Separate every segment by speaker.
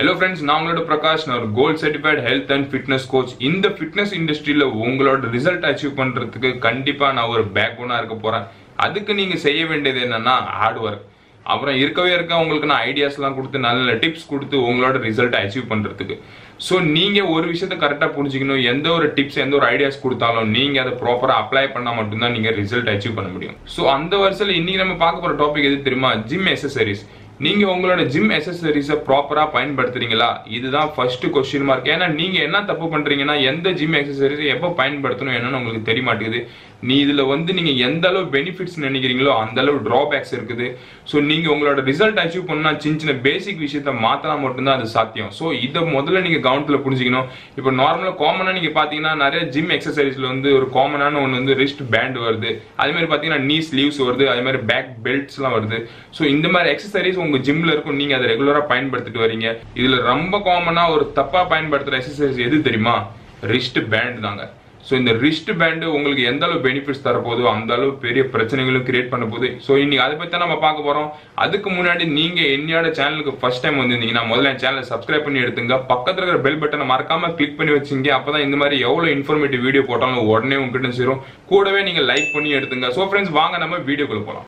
Speaker 1: hello friends நான் உங்களோட பிரகாஷ் நான் ஒரு gold certified health and fitness coach இந்த ஃபிட்னஸ் இண்டஸ்ட்ரியில உங்களோட ரிசல்ட் அச்சீவ் பண்றதுக்கு கண்டிப்பா நான் ஒரு பேக் போனா இருக்க போறேன் அதுக்கு நீங்க செய்ய வேண்டியது என்னன்னா ஹார்ட் ஒர்க் அப்புறம் இருக்கவே இருக்க உங்களுக்கு நான் ஐடியாஸ்லாம் கொடுத்து நல்ல நல்ல டிப்ஸ் கொடுத்து உங்களோட ரிசல்ட்டை அச்சீவ் பண்றதுக்கு ஸோ நீங்க ஒரு விஷயத்த கரெக்டாக புரிஞ்சுக்கணும் எந்த ஒரு டிப்ஸ் எந்த ஒரு ஐடியாஸ் கொடுத்தாலும் நீங்க அதை ப்ராப்பரா அப்ளை பண்ணா மட்டும்தான் நீங்க ரிசல்ட் அச்சீவ் பண்ண முடியும் ஸோ அந்த வருஷத்துல இன்னைக்கு நம்ம பார்க்க போற டாபிக் எது தெரியுமா ஜிம் எக்ஸசரிஸ் நீங்க உங்களோட ஜிம் எக்ஸசரிஸை ப்ராப்பரா பயன்படுத்துறீங்களா இதுதான் ஃபர்ஸ்ட் கொஸ்டின் மார்க் ஏன்னா நீங்க என்ன தப்பு பண்றீங்கன்னா எந்த ஜிம் எக்ஸசரிஸை எப்போ பயன்படுத்தணும் என்னன்னு உங்களுக்கு தெரிய மாட்டேங்குது நீ இதுல வந்து நீங்க எந்த அளவு பெனிஃபிட்ஸ் நினைக்கிறீங்களோ அந்த அளவு டிராபேக்ஸ் இருக்குது ஸோ நீங்க உங்களோட ரிசல்ட் அச்சீவ் பண்ணா சின்ன சின்ன பேசிக் விஷயத்த மாத்தினா மட்டும்தான் அது சாத்தியம் ஸோ இதை முதல்ல நீங்க கவனத்துல புரிஞ்சுக்கணும் இப்போ நார்மலா காமனா நீங்க பாத்தீங்கன்னா நிறைய ஜிம் எக்ஸசைஸ்ல வந்து ஒரு காமனான ஒன்று வந்து ரிஸ்ட் பேண்ட் வருது அதே மாதிரி பாத்தீங்கன்னா நீ ஸ்லீவ்ஸ் வருது அதே மாதிரி பேக் பெல்ட்ஸ்லாம் வருது ஸோ இந்த மாதிரி எக்ஸசைஸ் உங்க ஜிம்ல இருக்கும் நீங்க அதை ரெகுலரா பயன்படுத்திட்டு வரீங்க இதுல ரொம்ப காமனா ஒரு தப்பா பயன்படுத்துற எக்ஸசைஸ் எது தெரியுமா ரிஸ்ட் பேண்ட் தாங்க ஸோ இந்த ரிஸ்ட் பேண்டு உங்களுக்கு எந்த அளவு பெனிஃபிட்ஸ் தரப்போதோ அந்த அளவு பெரிய பிரச்சனைகளும் கிரியேட் பண்ண போகுது ஸோ இன்னைக்கு அதை பற்றி தான் நம்ம பார்க்க போகிறோம் அதுக்கு முன்னாடி நீங்கள் என்னோட சேனலுக்கு ஃபர்ஸ்ட் டைம் வந்திருந்தீங்கன்னா முதல்ல என் சேனலை சப்ஸ்கிரைப் பண்ணி எடுத்துங்க பக்கத்தில் இருக்கிற பெல் பட்டனை மறக்காம கிளிக் பண்ணி வச்சிங்க அப்போ தான் இந்த மாதிரி எவ்வளோ இன்ஃபர்மேட்டிவ் வீடியோ போட்டாலும் உடனே உங்ககிட்ட சேரும் கூடவே நீங்கள் லைக் பண்ணி எடுத்துங்க ஸோ ஃப்ரெண்ட்ஸ் வாங்க நம்ம வீடியோக்குள்ள போகலாம்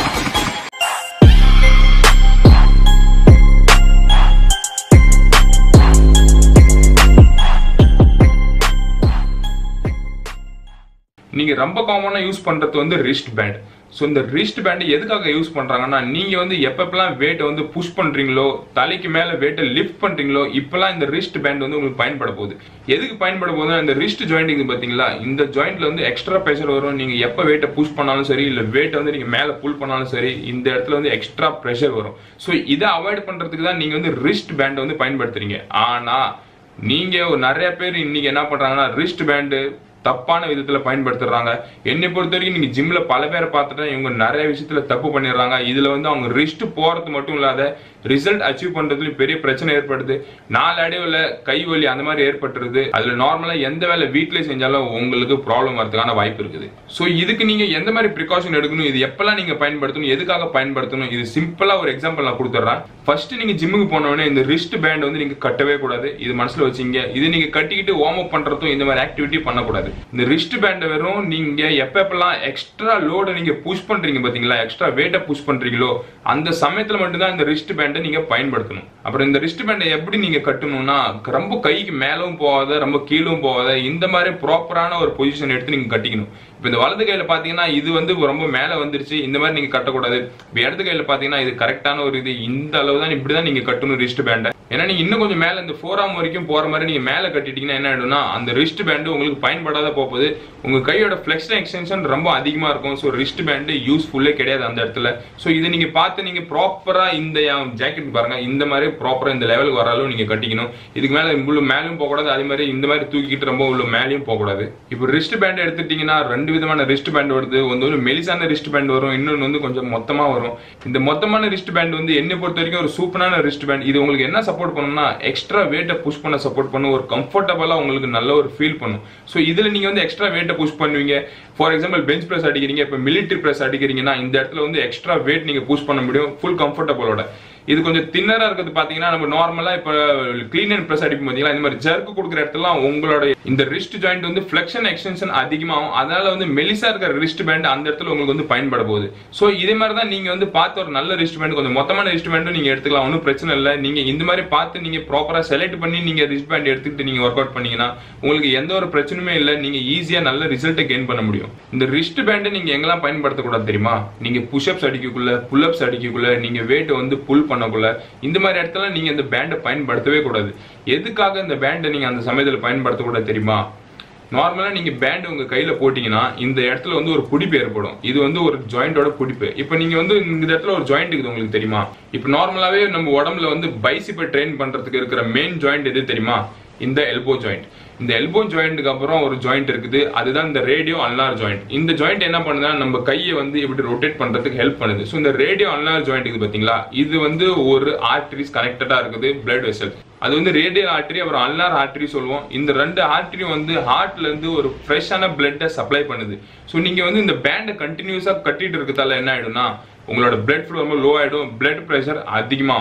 Speaker 1: நீங்க ரொம்ப காமனா யூஸ் பண்றது வந்து ரிஸ்ட் பேண்ட் ஸோ இந்த ரிஸ்ட் பேண்ட் எதுக்காக யூஸ் பண்றாங்கன்னா நீங்க வந்து எப்பப்பெல்லாம் வெயிட்டை வந்து புஷ் பண்றீங்களோ தலைக்கு மேல வெயிட்டை லிஃப்ட் பண்றீங்களோ இப்பெல்லாம் இந்த ரிஸ்ட் பேண்ட் வந்து உங்களுக்கு பயன்பட போகுது எதுக்கு பயன்பட போகுதுன்னா இந்த ரிஸ்ட் ஜாயிண்டிங் பாத்தீங்களா இந்த ஜாயிண்ட்ல வந்து எக்ஸ்ட்ரா ப்ரெஷர் வரும் நீங்க எப்ப வெயிட்டை புஷ் பண்ணாலும் சரி இல்ல வெயிட்டை வந்து நீங்க மேல புல் பண்ணாலும் சரி இந்த இடத்துல வந்து எக்ஸ்ட்ரா ப்ரெஷர் வரும் ஸோ இதை அவாய்ட் பண்றதுக்கு தான் நீங்க வந்து ரிஸ்ட் பேண்ட் வந்து பயன்படுத்துறீங்க ஆனா நீங்க நிறைய பேர் இன்னைக்கு என்ன பண்றாங்கன்னா ரிஸ்ட் பேண்டு தப்பான விதத்துல பயன்படுத்துறாங்க என்னை பொறுத்த வரைக்கும் நீங்க ஜிம்ல பல பேரை பார்த்துட்டா இவங்க நிறைய விஷயத்துல தப்பு பண்ணிடுறாங்க இதுல வந்து அவங்க ரிஸ்ட் போறது மட்டும் இல்லாத ரிசல்ட் அச்சீவ் பண்றதுலயும் பெரிய பிரச்சனை ஏற்படுது நாலு அடைவுல கை வலி அந்த மாதிரி ஏற்பட்டுருது அதுல நார்மலா எந்த வேலை வீட்ல செஞ்சாலும் உங்களுக்கு ப்ராப்ளம் வரதுக்கான வாய்ப்பு இருக்குது ஸோ இதுக்கு நீங்க எந்த மாதிரி ப்ரிகாஷன் எடுக்கணும் இது எப்பெல்லாம் நீங்க பயன்படுத்தணும் எதுக்காக பயன்படுத்தணும் இது சிம்பிளா ஒரு எக்ஸாம்பிள் நான் கொடுத்துட்றேன் ஃபர்ஸ்ட் நீங்க ஜிம்முக்கு போனோடனே இந்த ரிஸ்ட் பேண்ட் வந்து நீங்க கட்டவே கூடாது இது மனசுல வச்சீங்க இது நீங்க கட்டிக்கிட்டு வார்ம் அப் பண்றதும் இந்த மாதிரி ஆக்டிவிட்டி பண்ணக்கூடாது இந்த ரிஸ்ட் பேண்ட் வெறும் நீங்க எப்ப எப்பெல்லாம் எக்ஸ்ட்ரா லோட நீங்க புஷ் பண்றீங்க பாத்தீங்களா எக்ஸ்ட்ரா வெயிட்ட புஷ் பண்றீங்களோ அந்த சமயத்துல மட்டும்தான் இந்த ரிஸ்ட் பேண்டை நீங்க பயன்படுத்தணும் அப்புறம் இந்த ரிஸ்ட் பேண்டை எப்படி நீங்க கட்டணும்னா ரொம்ப கைக்கு மேலும் போகாத ரொம்ப கீழும் போகாத இந்த மாதிரி ப்ராப்பரான ஒரு பொசிஷன் எடுத்து நீங்க கட்டிக்கணும் இப்போ இந்த வலது கையில பாத்தீங்கன்னா இது வந்து ரொம்ப மேல வந்துருச்சு இந்த மாதிரி நீங்க கட்டக்கூடாது இப்போ இடது கையில பாத்தீங்கன்னா இது கரெக்டான ஒரு இது இந்த அளவு தான் இப்படிதான் நீங்க கட்டணும் ரிஸ்ட் பேண்டை ஏன்னா நீங்க இன்னும் கொஞ்சம் மேல இந்த ஃபோராம் வரைக்கும் போற மாதிரி நீங்க மேல கட்டிட்டீங்கன்னா என்ன ஆயிடும்னா அந்த ரிஸ்ட் பேண்டு உங்களுக்கு பயன்படாத போகுது உங்க கையோட ஃபிளெக்ஷன் எக்ஸ்டென்ஷன் ரொம்ப அதிகமா இருக்கும் ஸோ ரிஸ்ட் பேண்டு யூஸ்ஃபுல்லே கிடையாது அந்த இடத்துல ஸோ இதை நீங்க பார்த்து நீங்க ப்ராப்பரா இந்த ஜாக்கெட் பாருங்க இந்த மாதிரி ப்ராப்பரா இந்த லெவலுக்கு வர அளவு நீங்க கட்டிக்கணும் இதுக்கு மேல இவ்வளவு மேலும் போகக்கூடாது அதே மாதிரி இந்த மாதிரி தூக்கிட்டு ரொம்ப உள்ள மேலேயும் போகக்கூடாது இப்போ ரிஸ்ட் பேண்ட் எடுத்துட்டீங்கன்னா ரெண்டு விதமான ரிஸ்ட் பேண்ட் வருது ஒன்று ஒரு மெலிசான ரிஸ்ட் பேண்ட் வரும் இன்னொன்று வந்து கொஞ்சம் மொத்தமா வரும் இந்த மொத்தமான ரிஸ்ட் பேண்ட் வந்து என்னை பொறுத்த வரைக்கும் ஒரு சூப்பரான ரிஸ்ட் பேண்ட் இது உங்களுக்கு என்ன சப்போர்ட் பண்ணும்னா எக்ஸ்ட்ரா வெயிட்டை புஷ் பண்ண சப்போர்ட் பண்ணும் ஒரு கம்ஃபர்டபுளா உங்களுக்கு நல்ல ஒரு ஃபீல் பண்ணும் ஸோ இதுல நீங்க வந்து எக்ஸ்ட்ரா வெயிட்டை புஷ் பண்ணுவீங்க ஃபார் எக்ஸாம்பிள் பெஞ்ச் பிரஸ் அடிக்கிறீங்க இப்போ மிலிட்டரி பிரஸ் அடிக்கிறீங்கன்னா இந்த இடத்துல வந்து எக்ஸ்ட்ரா வெயிட் நீங்க புஷ் பண்ண முடியும் ஃபுல் கம்ஃபர்டபுளோட இது கொஞ்சம் தின்னரா இருக்கிறது பாத்தீங்கன்னா நம்ம நார்மலா இப்ப கிளீன் அண்ட் பிரஸ் அடிக்கும் பாத்தீங்களா இந்த மாதிரி ஜர்க்கு கொடுக்குற இடத்துல உங்களோட இந்த ரிஸ்ட் ஜாயிண்ட் வந்து ஃபிளெக்ஷன் எக்ஸ்டென்ஷன் அதிகமாகும் அதனால வந்து மெலிசா இருக்கிற ரிஸ்ட் பேண்ட் அந்த இடத்துல உங்களுக்கு வந்து பயன்பட போகுது ஸோ இதே மாதிரி தான் நீங்க வந்து பார்த்து ஒரு நல்ல ரிஸ்ட் பேண்ட் கொஞ்சம் மொத்தமான ரிஸ்ட் பேண்டும் நீங்க எடுத்துக்கலாம் ஒன்றும் பிரச்சனை இல்லை நீங்க இந்த மாதிரி பார்த்து நீங்க ப்ராப்பரா செலக்ட் பண்ணி நீங்க ரிஸ்ட் பேண்ட் எடுத்துக்கிட்டு நீங்க ஒர்க் அவுட் பண்ணீங்கன்னா உங்களுக்கு எந்த ஒரு பிரச்சனையுமே இல்லை நீங்க ஈஸியா நல்ல ரிசல்ட்டை கெயின் பண்ண முடியும் இந்த ரிஸ்ட் பேண்டை நீங்க எங்கெல்லாம் பயன்படுத்தக்கூடாது தெரியுமா நீங்க புஷ்அப்ஸ் அடிக்கக்குள்ள புல்அப்ஸ் அடிக்கக்குள்ள நீங்க வெயிட் வந்து புல் பண்ணக்குள்ள இந்த மாதிரி இடத்துல நீங்க இந்த பேண்டை பயன்படுத்தவே கூடாது எதுக்காக இந்த பேண்டை நீங்க அந்த சமயத்தில் பயன்படுத்தக்கூடாது தெரியுமா நார்மலா நீங்க பேண்ட் உங்க கையில போட்டீங்கன்னா இந்த இடத்துல வந்து ஒரு பிடிப்பு ஏற்படும் இது வந்து ஒரு ஜாயிண்டோட பிடிப்பு இப்போ நீங்க வந்து இந்த இடத்துல ஒரு ஜாயிண்ட் இருக்குது உங்களுக்கு தெரியுமா இப்போ நார்மலாவே நம்ம உடம்புல வந்து பைசிப்பை ட்ரெயின் பண்றதுக்கு இருக்கிற மெயின் ஜாயிண்ட் எது தெரியுமா இந்த எல்போ ஜாயிண்ட் இந்த எல்போ ஜாயிண்ட்டுக்கு அப்புறம் ஒரு ஜாயிண்ட் இருக்குது அதுதான் இந்த ரேடியோ அன்லார் ஜாயிண்ட் இந்த ஜாயிண்ட் என்ன பண்ணுதுன்னா நம்ம கையை வந்து இப்படி ரொட்டேட் பண்றதுக்கு ஹெல்ப் பண்ணுது ஸோ இந்த ரேடியோ அன்லார் ஜாயிண்ட் இருக்குது பாத்தீங்களா இது வந்து ஒரு ஆர்டரிஸ் கனெக்டடா இருக்குது பிளட் வெசல் அது வந்து ரேடியல் ஆர்டரி அப்புறம் அல்னார் ஆர்டரி சொல்லுவோம் இந்த ரெண்டு ஆர்டரியும் வந்து ஹார்ட்ல இருந்து ஒரு ஃப்ரெஷ்ஷான பிளட்டை சப்ளை பண்ணுது ஸோ நீங்க வந்து இந்த பேண்டை கண்டினியூஸா கட்டிட்டு இருக்கிறதால என்ன ஆயிடும்னா உங்களோட பிளட் ஃப்ளோ ரொம்ப லோ ஆயிடும் பிளட் ப்ரெஷர் அதிகமாகும்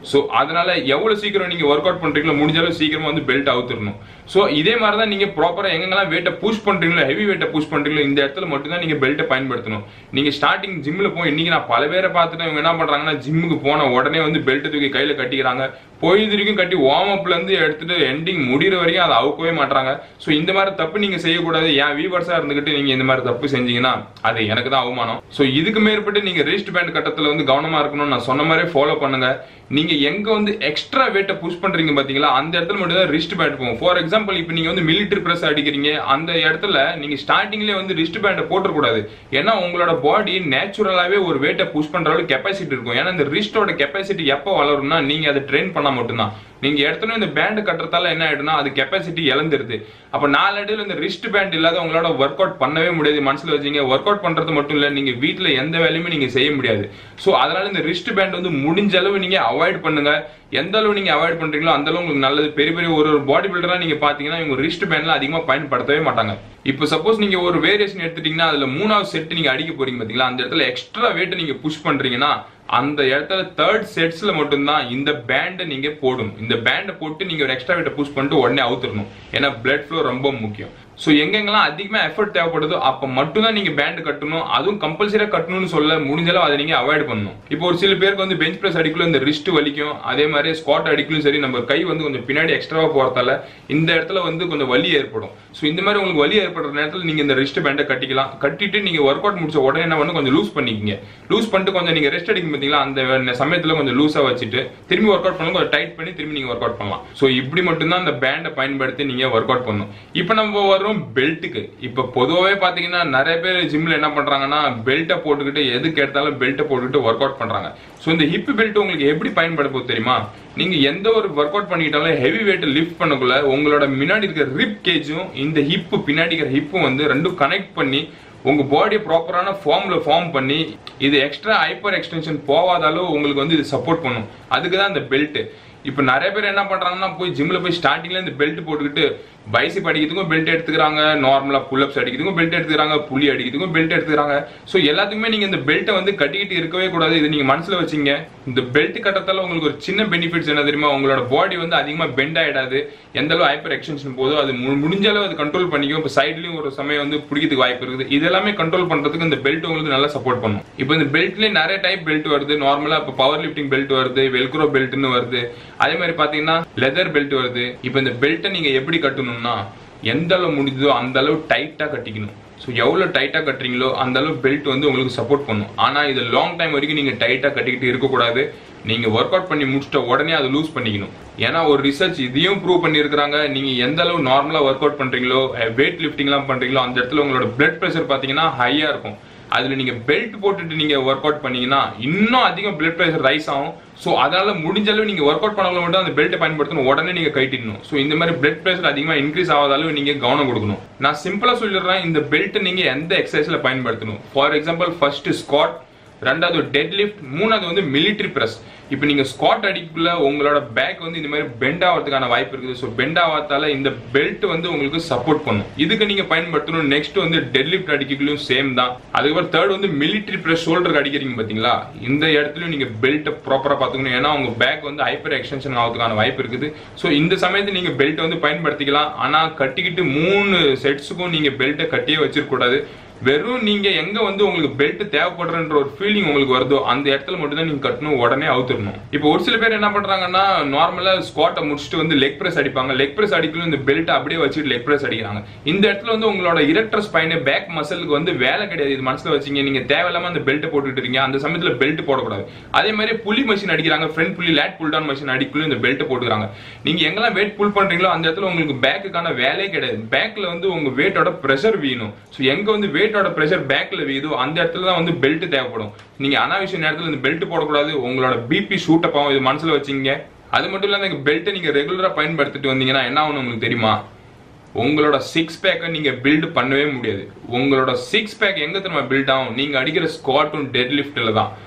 Speaker 1: ஸோ அதனால எவ்வளவு சீக்கிரம் நீங்க ஒர்க் அவுட் பண்றீங்களோ முடிஞ்ச அளவு சீக்கிரமா வந்து பெல்ட் அவுத்துடணும் ஸோ இதே மாதிரி தான் நீங்க ப்ராப்பரா எங்கெங்கெல்லாம் வெயிட்டை புஷ் பண்றீங்களோ ஹெவி வெயிட்டை புஷ் பண்றீங்களோ இந்த இடத்துல மட்டும் தான் நீங்க பெல்ட்டை பயன்படுத்தணும் நீங்க ஸ்டார்டிங் ஜிம்ல போய் இன்னைக்கு நான் பல பேரை பார்த்துட்டு இவங்க என்ன பண்றாங்கன்னா ஜிம்முக்கு போன உடனே வந்து பெல்ட் தூக்கி கையில கட்டிக்கிறாங்க போய் இது வரைக்கும் கட்டி வார்ம் அப்ல இருந்து எடுத்துட்டு எண்டிங் முடிகிற வரைக்கும் அதை அவுக்கவே மாட்டாங்க ஸோ இந்த மாதிரி தப்பு நீங்க செய்யக்கூடாது என் வீவர்ஸா இருந்துகிட்டு நீங்க இந்த மாதிரி தப்பு செஞ்சீங்கன்னா அது எனக்கு தான் அவமானம் ஸோ இதுக்கு மேற்பட்டு நீங்க ரிஸ்ட் பேண்ட் கட்டத்துல வந்து கவனமா இருக்கணும் நான் சொன்ன மாதிரி ஃபாலோ பண்ணுங்க நீங்க எங்க வந்து எக்ஸ்ட்ரா வெயிட்டை புஷ் பண்றீங்க பாத்தீங்களா அந்த இடத்துல மட்டும் தான் ரிஸ்ட் பேண்ட் போகும் ஃபார் எக்ஸாம்பிள் இப்போ நீங்க வந்து மிலிட்டரி பிரஸ் அடிக்கிறீங்க அந்த இடத்துல நீங்க ஸ்டார்டிங்லேயே வந்து ரிஸ்ட் பேண்டை போட்டுறக்கூடாது ஏன்னா உங்களோட பாடி நேச்சுரலாவே ஒரு வெயிட்டை புஷ் பண்ற அளவுக்கு கெப்பாசிட்டி இருக்கும் ஏன்னா இந்த ரிஸ்டோட கெப்பாசிட்டி எப்போ வளரும்னா நீங்க அதை ட்ரெயின் பண்ணா மட்டும்தான் நீங்க எடுத்தோன்னே இந்த பேண்ட் கட்டுறதால என்ன ஆயிடும்னா அது கெப்பாசிட்டி இழந்துருது அப்ப நாளடைவில் இந்த ரிஸ்ட் பேண்ட் இல்லாத உங்களோட ஒர்க் அவுட் பண்ணவே முடியாது மனசுல வச்சீங்க ஒர்க் அவுட் பண்றது மட்டும் இல்ல நீங்க வீட்ல எந்த வேலையுமே நீங்க செய்ய முடியாது சோ அதனால இந்த ரிஸ்ட் பேண்ட் வந்து முடிஞ்ச அளவு நீங்க அவாய்ட் பண்ணுங்க எந்த அளவு நீங்க அவாய்ட் பண்றீங்களோ அந்த அளவு உங்களுக்கு நல்லது பெரிய பெரிய ஒரு ஒரு பாடி பில்டரா நீங்க பாத்தீங்கன்னா இவங்க ரிஸ்ட் பேண்ட்லாம் அதிகமா பயன்படுத்தவே மாட்டாங்க இப்போ சப்போஸ் நீங்க ஒரு வேரியேஷன் எடுத்துட்டீங்கன்னா அதுல மூணாவது செட் நீங்க அடிக்க போறீங்க பாத்தீங்களா அந்த இடத்துல எக்ஸ்ட்ரா வெயிட் நீங்க புஷ் பண்றீங்கன்னா அந்த இடத்துல தேர்ட் செட்ஸ்ல மட்டும்தான் இந்த பேண்டை நீங்க போடணும் இந்த பேண்டை போட்டு நீங்க ஒரு எக்ஸ்ட்ரா வெயிட்டை புஷ் பண்ணிட்டு உடனே அவுத்துடணும் ஏன்னா பிளட் ஃப்ளோ ரொம்ப முக்கியம் ஸோ எங்கெங்கெல்லாம் அதிகமா எஃபர்ட் தேவைப்படுதோ அப்ப மட்டும்தான் நீங்க பேண்ட் கட்டணும் அதுவும் கம்பல்சரியா கட்டணும்னு சொல்ல முடிஞ்சளவு அதை நீங்க அவாய்ட் பண்ணணும் இப்போ ஒரு சில பேருக்கு வந்து பெஞ்ச் பிரஸ் அடிக்கலும் இந்த ரிஸ்ட் வலிக்கும் அதே மாதிரி ஸ்குவாட் அடிக்கலும் சரி நம்ம கை வந்து கொஞ்சம் பின்னாடி எக்ஸ்ட்ராவா போறதால இந்த இடத்துல வந்து கொஞ்சம் வலி ஏற்படும் ஸோ இந்த மாதிரி உங்களுக்கு வலி ஏற்படுற நேரத்தில் நீங்க இந்த ரிஸ்ட் பேண்டை கட்டிக்கலாம் கட்டிட்டு நீங்க ஒர்க் அவுட் முடிச்ச உடனே என்ன பண்ணணும் கொஞ்சம் லூஸ் பண்ணிக்கிங்க லூஸ் பண்ணிட்டு கொஞ்சம் நீங்க ரெஸ்ட் அடிக்கும் பார்த்தீங்களா அந்த சமயத்துல கொஞ்சம் லூஸா வச்சுட்டு திரும்பி ஒர்க் அவுட் பண்ணலாம் கொஞ்சம் டைட் பண்ணி திரும்பி நீங்க ஒர்க் அவுட் பண்ணலாம் ஸோ இப்படி மட்டும்தான் அந்த பேண்டை பயன்படுத்தி நீங்க ஒர்க் அவுட் பண்ணணும் இப்போ நம்ம வரும் பெல்ட்டுக்கு இப்போ பொதுவாகவே பார்த்தீங்கன்னா நிறைய பேர் ஜிம்ல என்ன பண்றாங்கன்னா பெல்ட்டை போட்டுக்கிட்டு எதுக்கு எடுத்தாலும் பெல்ட்டை போட்டுக்கிட்டு ஒர்க் அவுட் பண்றாங்க ஸோ இந்த ஹிப் பெல்ட் உங்களுக்கு எப்படி பயன்பட போகுது தெரியுமா நீங்க எந்த ஒரு ஒர்க் அவுட் பண்ணிக்கிட்டாலும் ஹெவி வெயிட் லிஃப்ட் பண்ணக்குள்ள உங்களோட முன்னாடி இருக்கிற ரிப் கேஜும் இந்த ஹிப் பின்னாடி இருக்கிற ஹிப்பும் வந்து ரெண்டும் கனெக்ட் பண்ணி உங்க பாடி ப்ராப்பரான ஃபார்ம்ல ஃபார்ம் பண்ணி இது எக்ஸ்ட்ரா ஹைப்பர் எக்ஸ்டென்ஷன் போகாத அளவு உங்களுக்கு வந்து இது சப்போர்ட் பண்ணும் அதுக்கு தான் இந்த பெல்ட் இப்போ நிறைய பேர் என்ன பண்றாங்கன்னா போய் ஜிம்ல போய் ஸ்டார்டிங்ல இந்த பெல்ட் போட்டுக்கிட்டு பைசிப் அடிக்கிறதுக்கும் பெல்ட் எடுத்துக்கிறாங்க நார்மலா புல்அப்ஸ் அடிக்கிறதுக்கும் பெல்ட் எடுத்துக்கிறாங்க புலி அடிக்கிறதுக்கும் பெல்ட் எடுத்துக்கிறாங்க ஸோ எல்லாத்துக்குமே நீங்க இந்த பெல்ட்டை வந்து கட்டிக்கிட்டு இருக்கவே கூடாது இது நீங்க மனசுல வச்சீங்க இந்த பெல்ட் கட்டத்தால உங்களுக்கு ஒரு சின்ன பெனிஃபிட்ஸ் என்ன தெரியுமா உங்களோட பாடி வந்து அதிகமா பெண்ட் ஆயிடாது எந்த அளவு ஹைப்பர் எக்ஸ்டென்ஷன் போதோ அது மு- முடிஞ்ச அளவு அது கண்ட்ரோல் பண்ணிக்கும் இப்போ சைட்லயும் ஒரு சமயம் வந்து பிடிக்கிறதுக்கு வாய்ப்பு இருக்குது இது எல்லாமே கண்ட்ரோல் பண்றதுக்கு இந்த பெல்ட் உங்களுக்கு நல்லா சப்போர்ட் பண்ணும் இப்போ இந்த பெல்ட்லயே நிறைய டைப் பெல்ட் வருது நார்மலா இப்போ பவர் லிஃப்டிங் பெல்ட் வருது வெல்க்ரோ பெல்ட்னு வருது அதே மாதிரி பாத்தீங்கன்னா லெதர் பெல்ட் வருது இப்போ இந்த பெல்ட்டை நீங்க எப்படி கட்டணும்னா எந்த அளவு முடிஞ்சதோ அந்த அளவு டைட்டா கட்டிக்கணும் ஸோ எவ்வளோ டைட்டாக கட்டுறீங்களோ அந்த அளவு பெல்ட் வந்து உங்களுக்கு சப்போர்ட் பண்ணும் ஆனால் இது லாங் டைம் வரைக்கும் நீங்கள் டைட்டாக கட்டிக்கிட்டு இருக்கக்கூடாது நீங்கள் ஒர்க் அவுட் பண்ணி முடிச்சிட்ட உடனே அதை லூஸ் பண்ணிக்கணும் ஏன்னா ஒரு ரிசர்ச் இதையும் ப்ரூவ் பண்ணியிருக்கிறாங்க நீங்கள் எந்த அளவு நார்மலாக ஒர்க் அவுட் பண்ணுறீங்களோ வெயிட் லிஃப்டிங்லாம் பண்ணுறீங்களோ அந்த இடத்துல உங்களோட பிளட் ப்ரெஷர் பார்த்தீங்கன்னா ஹையாக இருக்கும் அதில் நீங்கள் பெல்ட் போட்டுட்டு நீங்கள் ஒர்க் அவுட் பண்ணீங்கன்னா இன்னும் அதிகம் பிளட் ப்ரெஷர் ரைஸ் ஆகும் ஸோ அதனால முடிஞ்ச அளவு நீங்கள் ஒர்க் அவுட் பண்ணவங்க மட்டும் அந்த பெல்ட்டை பயன்படுத்தணும் உடனே நீங்கள் கட்டிடணும் ஸோ இந்த மாதிரி பிளட் ப்ரெஷர் அதிகமாக இன்க்ரீஸ் ஆகாத அளவு நீங்கள் கவனம் கொடுக்கணும் நான் சிம்பிளாக சொல்லிடுறேன் இந்த பெல்ட்டை நீங்கள் எந்த எக்ஸசைஸில் பயன்படுத்தணும் ஃபார் எக்ஸாம்பிள் ஃபர்ஸ்ட் ஸ்காட் ரெண்டாவது டெட் லிஃப்ட் மூணாவது வந்து மிலிட்ரி பிரஸ் இப்போ நீங்க ஸ்குவாட் அடிக்கக்குள்ள உங்களோட பேக் வந்து இந்த மாதிரி பெண்ட் ஆகிறதுக்கான வாய்ப்பு இருக்குது ஸோ பெண்ட் ஆகாதால இந்த பெல்ட் வந்து உங்களுக்கு சப்போர்ட் பண்ணும் இதுக்கு நீங்க பயன்படுத்தணும் நெக்ஸ்ட் வந்து டெட் லிஃப்ட் அடிக்கக்குள்ளையும் சேம் தான் அதுக்கப்புறம் தேர்ட் வந்து மிலிட்ரி பிரஸ் ஷோல்டருக்கு அடிக்கிறீங்க பாத்தீங்களா இந்த இடத்துலயும் நீங்க பெல்ட்டை ப்ராப்பரா பாத்துக்கணும் ஏன்னா உங்க பேக் வந்து ஹைப்பர் எக்ஸ்டென்ஷன் ஆகிறதுக்கான வாய்ப்பு இருக்குது ஸோ இந்த சமயத்தில் நீங்க பெல்ட் வந்து பயன்படுத்திக்கலாம் ஆனா கட்டிக்கிட்டு மூணு செட்ஸுக்கும் நீங்க பெல்ட்டை கட்டியே வச்சிருக்க கூடாது வெறும் நீங்க எங்க வந்து உங்களுக்கு பெல்ட் தேவைப்படுறன்ற ஒரு ஃபீலிங் உங்களுக்கு வருதோ அந்த இடத்துல மட்டும் தான் நீங்க கட்டணும் உடனே அவுத்துடணும் இப்போ ஒரு சில பேர் என்ன பண்றாங்கன்னா நார்மலா ஸ்குவாட்டை முடிச்சுட்டு வந்து லெக் பிரஸ் அடிப்பாங்க லெக் பிரஸ் அடிக்கலும் இந்த பெல்ட் அப்படியே வச்சுட்டு லெக் பிரஸ் அடிக்கிறாங்க இந்த இடத்துல வந்து உங்களோட இரட்டர் ஸ்பைன் பேக் மசிலுக்கு வந்து வேலை கிடையாது இது மனசுல வச்சீங்க நீங்க தேவையில்லாம அந்த பெல்ட் போட்டுட்டு இருக்கீங்க அந்த சமயத்துல பெல்ட் போடக்கூடாது அதே மாதிரி புலி மிஷின் அடிக்கிறாங்க front pulley lat pull down machine அடிக்கலும் இந்த பெல்ட் போட்டுக்கிறாங்க நீங்க எங்கெல்லாம் வெயிட் புல் பண்றீங்களோ அந்த இடத்துல உங்களுக்கு பேக்குக்கான வேலையே கிடையாது பேக்ல வந்து உங்க வெயிட்டோட ப்ரெஷர் வீணும் ஸோ எங்க வந்து வெயிட்டோட ப்ரெஷர் பேக்ல வீதோ அந்த இடத்துல தான் வந்து பெல்ட் தேவைப்படும் நீங்க அனாவசிய நேரத்துல இந்த பெல்ட் போடக்கூடாது உங்களோட பிபி ஷூட் அப் ஆகும் இது மனசுல வச்சீங்க அது மட்டும் இல்லாம இந்த பெல்ட்டை நீங்க ரெகுலரா பயன்படுத்திட்டு வந்தீங்கன்னா என்ன ஆகும் உங்களுக்கு தெரியுமா உங்களோட சிக்ஸ் பேக்கை நீங்க பில்ட் பண்ணவே முடியாது உங்களோட சிக்ஸ் பேக் எங்க தெரியுமா பில்ட் ஆகும் நீங்க அடிக்கிற ஸ்குவாட்டும் டெட் லிஃப்ட்ல தான்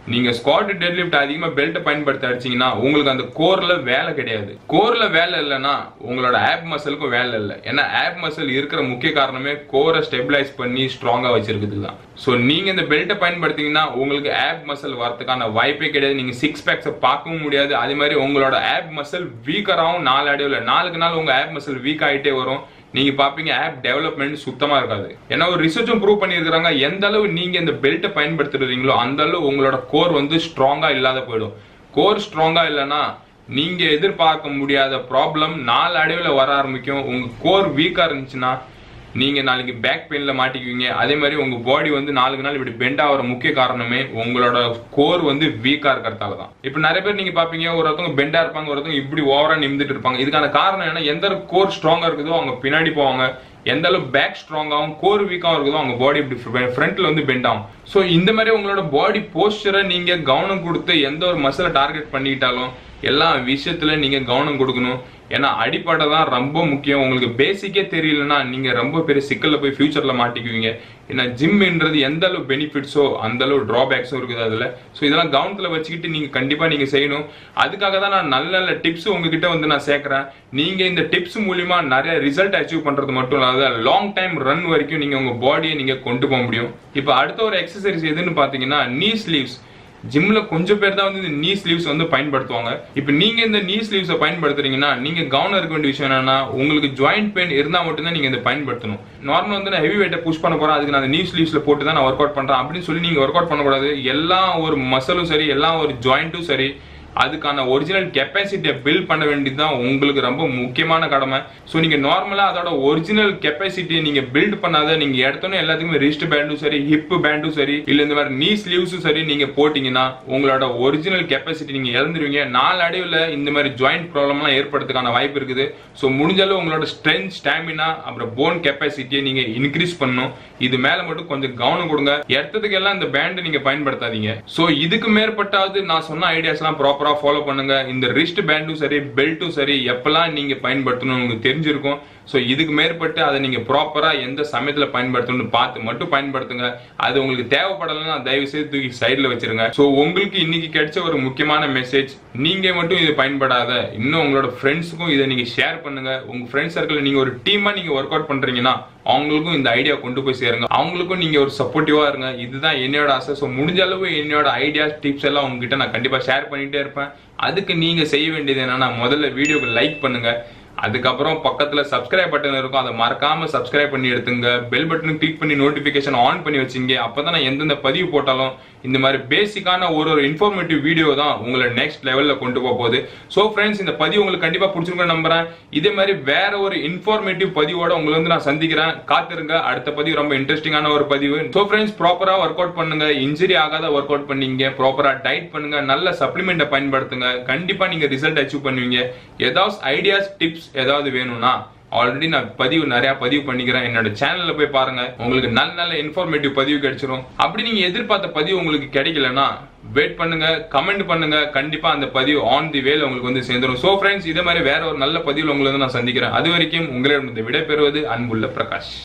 Speaker 1: நீங்க ஸ்குவாட் டெட்லிஃப்ட் அதிகமா பெல்ட் பயன்படுத்த அடிச்சீங்கன்னா உங்களுக்கு அந்த கோர்ல வேலை கிடையாது கோர்ல வேலை இல்லைன்னா உங்களோட ஆப் மசிலுக்கும் வேலை இல்லை ஏன்னா ஆப் மசில் இருக்கிற முக்கிய காரணமே கோரை ஸ்டெபிலைஸ் பண்ணி ஸ்ட்ராங்கா வச்சிருக்கிறதுக்கு தான் ஸோ நீங்க இந்த பெல்ட்டை பயன்படுத்தீங்கன்னா உங்களுக்கு ஆப் மசில் வரதுக்கான வாய்ப்பே கிடையாது நீங்க சிக்ஸ் பேக்ஸை பார்க்கவும் முடியாது அதே மாதிரி உங்களோட ஆப் மசில் வீக்கராகவும் நாலு அடைவில் நாளுக்கு நாள் உங்க ஆப் மசில் வீக் ஆகிட்டே வரும் நீங்க பாப்பீங்க ஆப் டெவலப்மெண்ட் சுத்தமா இருக்காது ஏன்னா ஒரு ரிசர்ச்சும் ப்ரூவ் பண்ணியிருக்காங்க எந்த அளவு நீங்க இந்த பெல்ட்டை பயன்படுத்துறீங்களோ அந்த அளவு உங்களோட கோர் வந்து ஸ்ட்ராங்கா இல்லாத போயிடும் கோர் ஸ்ட்ராங்கா இல்லைன்னா நீங்க எதிர்பார்க்க முடியாத ப்ராப்ளம் நாலு அடைவில் வர ஆரம்பிக்கும் உங்க கோர் வீக்கா இருந்துச்சுன்னா நீங்க நாளைக்கு பேக் பெயின்ல மாட்டிக்குவீங்க அதே மாதிரி உங்க பாடி வந்து நாளுக்கு நாள் இப்படி பெண்ட் ஆகிற முக்கிய காரணமே உங்களோட கோர் வந்து வீக்கா இருக்கிறதால தான் இப்போ நிறைய பேர் நீங்க பாப்பீங்க ஒருத்தவங்க பெண்டா இருப்பாங்க ஒருத்தவங்க இப்படி ஓவரா நிமிந்துட்டு இருப்பாங்க இதுக்கான காரணம் என்ன எந்த கோர் ஸ்ட்ராங்கா இருக்குதோ அவங்க பின்னாடி போவாங்க எந்த அளவு பேக் ஸ்ட்ராங்காகவும் கோர் வீக்காகவும் இருக்குதோ அவங்க பாடி இப்படி ஃப்ரண்ட்ல வந்து பெண்ட் ஆகும் ஸோ இந்த மாதிரி உங்களோட பாடி போஸ்டரை நீங்க கவனம் கொடுத்து எந்த ஒரு மசிலை டார்கெட் பண்ணிக்கிட்டாலும் எல்லா விஷயத்துல நீங்க கவனம் கொடுக்கணும் ஏன்னா அடிப்படை தான் ரொம்ப முக்கியம் உங்களுக்கு பேசிக்கே தெரியலன்னா நீங்க ரொம்ப பெரிய சிக்கல்ல போய் ஃபியூச்சர்ல மாட்டிக்குவீங்க ஏன்னா ஜிம்ன்றது எந்த அளவு பெனிஃபிட்ஸோ அந்த அளவு டிராபேக்ஸும் இருக்குது அதுல ஸோ இதெல்லாம் கவனத்துல வச்சுக்கிட்டு நீங்க கண்டிப்பா நீங்க செய்யணும் அதுக்காக தான் நான் நல்ல நல்ல டிப்ஸ் உங்ககிட்ட வந்து நான் சேர்க்கிறேன் நீங்க இந்த டிப்ஸ் மூலியமா நிறைய ரிசல்ட் அச்சீவ் பண்றது மட்டும் இல்லாத லாங் டைம் ரன் வரைக்கும் நீங்க உங்க பாடியை நீங்க கொண்டு போக முடியும் இப்போ அடுத்த ஒரு எக்ஸசைஸ் எதுன்னு பாத்தீங்கன்னா நீ ஸ்லீவ்ஸ் ஜிம்ல கொஞ்சம் பேர் தான் வந்து இந்த நீ ஸ்லீவ்ஸ் வந்து பயன்படுத்துவாங்க இப்போ நீங்க இந்த நீ ஸ்லீவ்ஸை பயன்படுத்துறீங்கன்னா நீங்க கவனம் இருக்க வேண்டிய விஷயம் என்னன்னா உங்களுக்கு ஜாயிண்ட் பெயின் இருந்தா மட்டும்தான் நீங்க இதை பயன்படுத்தணும் நார்மல் வந்து நான் ஹெவி வெயிட்டை புஷ் பண்ண போறேன் அதுக்கு நான் அந்த நீ ஸ்லீவ்ஸ்ல போட்டு தான் நான் ஒர்க் அவுட் பண்றேன் அப்படின்னு சொல்லி நீங்க ஒர்க் அவுட் பண்ணக்கூடாது எல்லா ஒரு மசலும் சரி எல்லா ஒரு ஜாயிண்ட்டும் சரி அதுக்கான ஒரிஜினல் கெப்பாசிட்டியை பில்ட் பண்ண வேண்டியது தான் உங்களுக்கு ரொம்ப முக்கியமான கடமை ஸோ நீங்க நார்மலா அதோட ஒரிஜினல் கெப்பாசிட்டியை நீங்க பில்ட் பண்ணாத நீங்க எடுத்தோன்னே எல்லாத்துக்குமே ரிஸ்ட் பேண்டும் சரி ஹிப் பேண்டும் சரி இல்ல இந்த மாதிரி நீ ஸ்லீவ்ஸும் சரி நீங்க போட்டீங்கன்னா உங்களோட ஒரிஜினல் கெப்பாசிட்டி நீங்க இழந்துருவீங்க நாலு அடைவில் இந்த மாதிரி ஜாயிண்ட் ப்ராப்ளம்லாம் ஏற்படுறதுக்கான வாய்ப்பு இருக்குது ஸோ முடிஞ்ச அளவு உங்களோட ஸ்ட்ரென்த் ஸ்டாமினா அப்புறம் போன் கெப்பாசிட்டியை நீங்க இன்க்ரீஸ் பண்ணணும் இது மேல மட்டும் கொஞ்சம் கவனம் கொடுங்க எடுத்ததுக்கு எல்லாம் இந்த பேண்ட் நீங்க பயன்படுத்தாதீங்க ஸோ இதுக்கு மேற்பட்டாவது நான் சொன்ன ஐடியாஸ் எல்லாம் ப்ராப்பரா ஃபாலோ பண்ணுங்க இந்த ரிஸ்ட் பேண்டும் சரி பெல்ட்டும் சரி எப்பெல்லாம் நீங்க பயன்படுத்தணும் உங்களுக்கு தெரிஞ்சிருக்கும் ஸோ இதுக்கு மேற்பட்டு அதை நீங்க ப்ராப்பரா எந்த சமயத்துல பயன்படுத்தணும்னு பார்த்து மட்டும் பயன்படுத்துங்க அது உங்களுக்கு தேவைப்படலைன்னா தயவு செய்து தூக்கி சைட்ல வச்சிருங்க ஸோ உங்களுக்கு இன்னைக்கு கிடைச்ச ஒரு முக்கியமான மெசேஜ் நீங்க மட்டும் இது பயன்படாத இன்னும் உங்களோட ஃப்ரெண்ட்ஸுக்கும் இதை நீங்க ஷேர் பண்ணுங்க உங்க ஃப்ரெண்ட்ஸ் சர்க்கிள் நீங்க ஒரு டீமா நீங்க ஒர்க் அவுட் பண்றீங்கன்னா அவங்களுக்கும் இந்த ஐடியா கொண்டு போய் சேருங்க அவங்களுக்கும் நீங்க ஒரு சப்போர்ட்டிவா இருங்க இதுதான் என்னோட ஆசை ஸோ முடிஞ்ச அளவு என்னோட ஐடியாஸ் டிப்ஸ் எல்லாம் உங்ககிட்ட நான் கண்டிப்பா ஷேர் பண்ணிட்டே இருப்பேன் அதுக்கு நீங்க செய்ய வேண்டியது என்னன்னா முதல்ல வீடியோக்கு லைக் பண்ணுங்க அதுக்கப்புறம் பக்கத்துல சப்ஸ்கிரைப் பட்டன் இருக்கும் அதை மறக்காம சப்ஸ்கிரைப் பண்ணி எடுத்துங்க பெல் பட்டன் கிளிக் பண்ணி நோட்டிபிகேஷன் ஆன் பண்ணி வச்சுங்க அப்பதான் நான் எந்தெந்த பதிவு போட்டாலும் இந்த மாதிரி பேசிக்கான ஒரு ஒரு இன்ஃபார்மேட்டிவ் வீடியோ தான் உங்களை நெக்ஸ்ட் லெவல்ல கொண்டு போக போகுது ஸோ ஃப்ரெண்ட்ஸ் இந்த பதிவு உங்களுக்கு கண்டிப்பா பிடிச்சிருக்குன்னு நம்புறேன் இதே மாதிரி வேற ஒரு இன்ஃபார்மேட்டிவ் பதிவோட உங்களை வந்து நான் சந்திக்கிறேன் காத்திருங்க அடுத்த பதிவு ரொம்ப இன்ட்ரெஸ்டிங்கான ஒரு பதிவு ஸோ ஃப்ரெண்ட்ஸ் ப்ராப்பரா ஒர்க் அவுட் பண்ணுங்க இன்ஜுரி ஆகாத ஒர்க் அவுட் பண்ணீங்க ப்ராப்பரா டயட் பண்ணுங்க நல்ல சப்ளிமெண்ட்டை பயன்படுத்துங்க கண்டிப்பா நீங்க ரிசல்ட் அச்சீவ் பண்ணுவீங்க ஏதாவது ஐடியாஸ் டிப்ஸ் ஏதாவது வேணும்னா ஆல்ரெடி நான் பதிவு நிறைய பதிவு பண்ணிக்கிறேன் என்னோட சேனல்ல போய் பாருங்க உங்களுக்கு நல்ல நல்ல இன்ஃபார்மேட்டிவ் பதிவு கிடைச்சிரும் அப்படி நீங்க எதிர்பார்த்த பதிவு உங்களுக்கு கிடைக்கலனா வெயிட் பண்ணுங்க கமெண்ட் பண்ணுங்க கண்டிப்பா அந்த பதிவு ஆன் தி வேல உங்களுக்கு வந்து சேர்ந்துரும் சோ ஃப்ரெண்ட்ஸ் இதே மாதிரி வேற ஒரு நல்ல பதிவில் உங்களை வந்து நான் சந்திக்கிறேன் அது வரைக்கும் உங்களிடம் விடைபெறுவது அன்புள்ள பிரகாஷ்